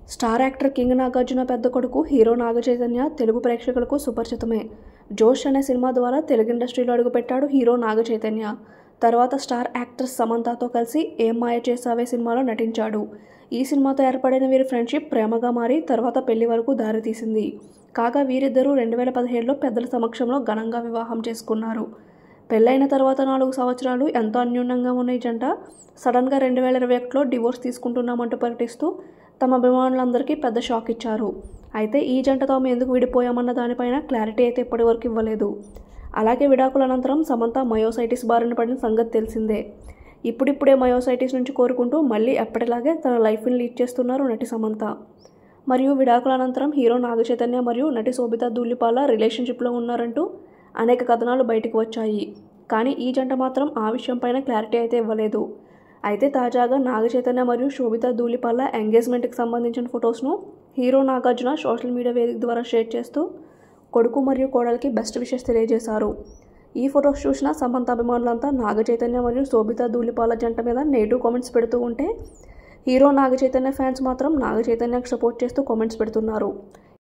star actor king Nagarjuna పెద్ద కొడుకు hero నాగ చైతన్య తెలుగు ప్రేక్షకులకు సుపరిచితమే జోష్ అనే సినిమా ద్వారా తెలుగు ఇండస్ట్రీలో అడుగుపెట్టాడు హీరో నాగ చైతన్య తర్వాత స్టార్ యాక్ట్రెస్ సమంతతో కలిసి ఏం మాయ చేసావే సినిమాలో నటించాడు ఈ సినిమాతో ఏర్పడిన వీరి ఫ్రెండ్షిప్ ప్రేమగా మారి తర్వాత పెళ్లి వరకు దారితీసింది కాగా వీరిద్దరూ రెండు వేల పదిహేడులో పెద్దల సమక్షంలో ఘనంగా వివాహం చేసుకున్నారు పెళ్ళైన తర్వాత నాలుగు సంవత్సరాలు ఎంతో అన్యోన్యంగా ఉన్న ఈ జంట సడన్గా రెండు వేల ఇరవై ఒకటిలో డివోర్స్ తీసుకుంటున్నామంటూ ప్రకటిస్తూ తమ అభిమానులందరికీ పెద్ద షాక్ ఇచ్చారు అయితే ఈ జంట తాము ఎందుకు విడిపోయామన్న దానిపైన క్లారిటీ అయితే ఇప్పటివరకు ఇవ్వలేదు అలాగే విడాకుల అనంతరం సమంత మయోసైటిస్ బారిన పడిన సంగతి తెలిసిందే ఇప్పుడిప్పుడే మయోసైటిస్ నుంచి కోరుకుంటూ మళ్ళీ ఎప్పటిలాగే తన లైఫ్ని లీడ్ చేస్తున్నారు నటి సమంత మరియు విడాకుల అనంతరం హీరో నాగచైతన్య మరియు నటి శోభిత ధూళిపాల రిలేషన్షిప్లో ఉన్నారంటూ అనేక కథనాలు బయటకు వచ్చాయి కానీ ఈ జంట మాత్రం ఆ విషయంపైన క్లారిటీ అయితే ఇవ్వలేదు అయితే తాజాగా నాగచైతన్య మరియు శోభిత ధూళిపాల ఎంగేజ్మెంట్కి సంబంధించిన ఫొటోస్ను హీరో నాగార్జున సోషల్ మీడియా వేదిక ద్వారా షేర్ చేస్తూ కొడుకు మరియు కోడలికి బెస్ట్ విషెస్ తెలియజేశారు ఈ ఫొటోస్ చూసిన సమంత అభిమానులంతా నాగ చైతన్య మరియు శోభిత ధూళిపాల జంట మీద నెగిటివ్ కామెంట్స్ పెడుతూ ఉంటే హీరో నాగ చైతన్య ఫ్యాన్స్ మాత్రం నాగ చైతన్యకు సపోర్ట్ చేస్తూ కామెంట్స్ పెడుతున్నారు